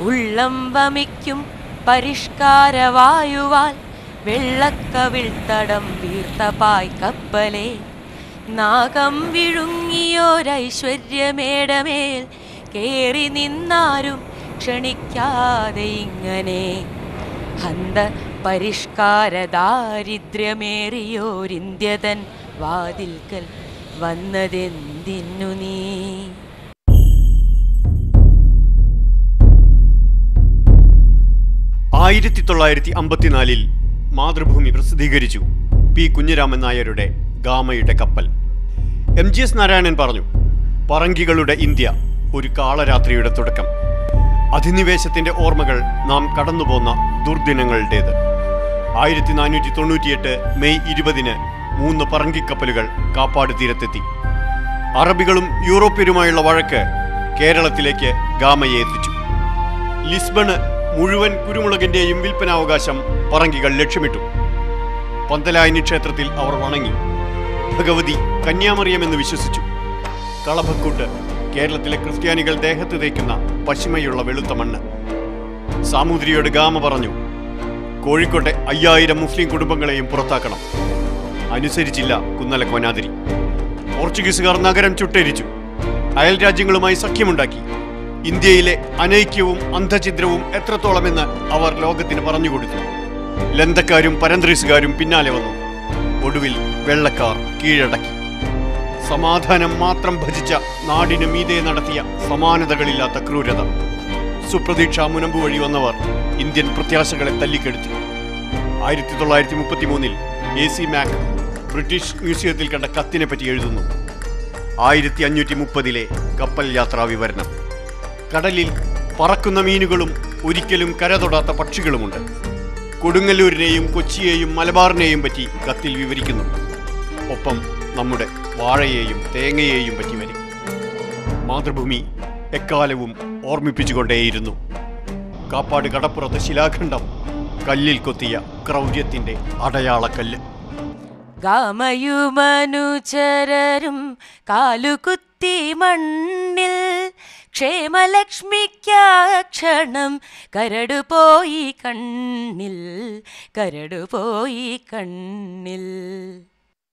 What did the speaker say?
ഉള്ളം വമിക്കും പരിഷ്കാരവായുവാൽ വെള്ളക്കവിൾ തടം വീർത്ത പായ്ക്കപ്പലേ നാഗം വിഴുങ്ങിയോരൈശ്വര്യമേടമേൽ കേറി നിന്നാരും ക്ഷണിക്കാതെ ഇങ്ങനെ ഹന്ത പരിഷ്കാര ദാരിദ്ര്യമേറിയോരിന്ത്യതൻ വാതിൽക്കൽ വന്നതെന്തിനു നീ ആയിരത്തി തൊള്ളായിരത്തി അമ്പത്തിനാലിൽ മാതൃഭൂമി പ്രസിദ്ധീകരിച്ചു പി കുഞ്ഞിരാമൻ നായരുടെ ഗാമയുടെ കപ്പൽ എം ജി എസ് നാരായണൻ പറഞ്ഞു പറങ്കികളുടെ ഇന്ത്യ ഒരു കാളരാത്രിയുടെ തുടക്കം അധിനിവേശത്തിന്റെ ഓർമ്മകൾ നാം കടന്നുപോന്ന ദുർദിനങ്ങളുടേത് ആയിരത്തി നാനൂറ്റി തൊണ്ണൂറ്റിയെട്ട് മെയ് ഇരുപതിന് മൂന്ന് പറങ്കിക്കപ്പലുകൾ കാപ്പാട് തീരത്തെത്തി അറബികളും യൂറോപ്യരുമായുള്ള വഴക്ക് കേരളത്തിലേക്ക് ഗാമയെ എത്തിച്ചു ലിസ്ബണ് മുഴുവൻ കുരുമുളകിന്റെയും വിൽപ്പനാവകാശം പറങ്കികൾ ലക്ഷ്യമിട്ടു പന്തലായനി ക്ഷേത്രത്തിൽ അവർ വണങ്ങി ഭഗവതി കന്യാമറിയമെന്ന് വിശ്വസിച്ചു കളഭക്കൂട്ട് കേരളത്തിലെ ക്രിസ്ത്യാനികൾ ദേഹത്ത് തേക്കുന്ന പശിമയുള്ള വെളുത്ത മണ്ണ് സാമൂതിരിയോട് ഗാമ പറഞ്ഞു കോഴിക്കോട്ടെ അയ്യായിരം മുസ്ലിം കുടുംബങ്ങളെയും പുറത്താക്കണം അനുസരിച്ചില്ല കുന്നല കോനാതിരി പോർച്ചുഗീസുകാർ നഗരം ചുട്ടരിച്ചു അയൽ രാജ്യങ്ങളുമായി സഖ്യമുണ്ടാക്കി ഇന്ത്യയിലെ അനൈക്യവും അന്ധഛിദ്രവും എത്രത്തോളമെന്ന് അവർ ലോകത്തിന് പറഞ്ഞുകൊടുത്തു ലന്തക്കാരും പരന്ത്രീസുകാരും പിന്നാലെ വന്നു ഒടുവിൽ വെള്ളക്കാർ കീഴടക്കി സമാധാനം മാത്രം ഭജിച്ച നാടിന് മീതെ നടത്തിയ സമാനതകളില്ലാത്ത ക്രൂരത സുപ്രതീക്ഷ മുനമ്പ് വഴി വന്നവർ ഇന്ത്യൻ പ്രത്യാശകളെ തല്ലിക്കെടുത്തി ആയിരത്തി തൊള്ളായിരത്തി മുപ്പത്തി മൂന്നിൽ എ സി മാക് ബ്രിട്ടീഷ് മ്യൂസിയത്തിൽ കണ്ട കത്തിനെ പറ്റി എഴുതുന്നു ആയിരത്തി അഞ്ഞൂറ്റി മുപ്പതിലെ കപ്പൽ യാത്രാ വിവരണം കടലിൽ പറക്കുന്ന മീനുകളും ഒരിക്കലും കരതൊടാത്ത പക്ഷികളുമുണ്ട് കൊടുങ്ങല്ലൂരിനെയും കൊച്ചിയെയും മലബാറിനെയും പറ്റി കത്തിൽ വിവരിക്കുന്നു ഒപ്പം നമ്മുടെ വാഴയെയും തേങ്ങയെയും പറ്റി വരും മാതൃഭൂമി എക്കാലവും ഓർമ്മിപ്പിച്ചുകൊണ്ടേയിരുന്നു കാപ്പാട് കടപ്പുറത്തെ ശിലാഖണ്ഡം കല്ലിൽ കൊത്തിയ ക്രൗര്യത്തിന്റെ അടയാളക്കല്ല് ഗാമയുമനുചരരും കാലുകുത്തി മണ്ണിൽ ക്ഷേമലക്ഷ്മിക്കാക്ഷണം കരടുപോയി കണ്ണിൽ കരടുപോയി കണ്ണിൽ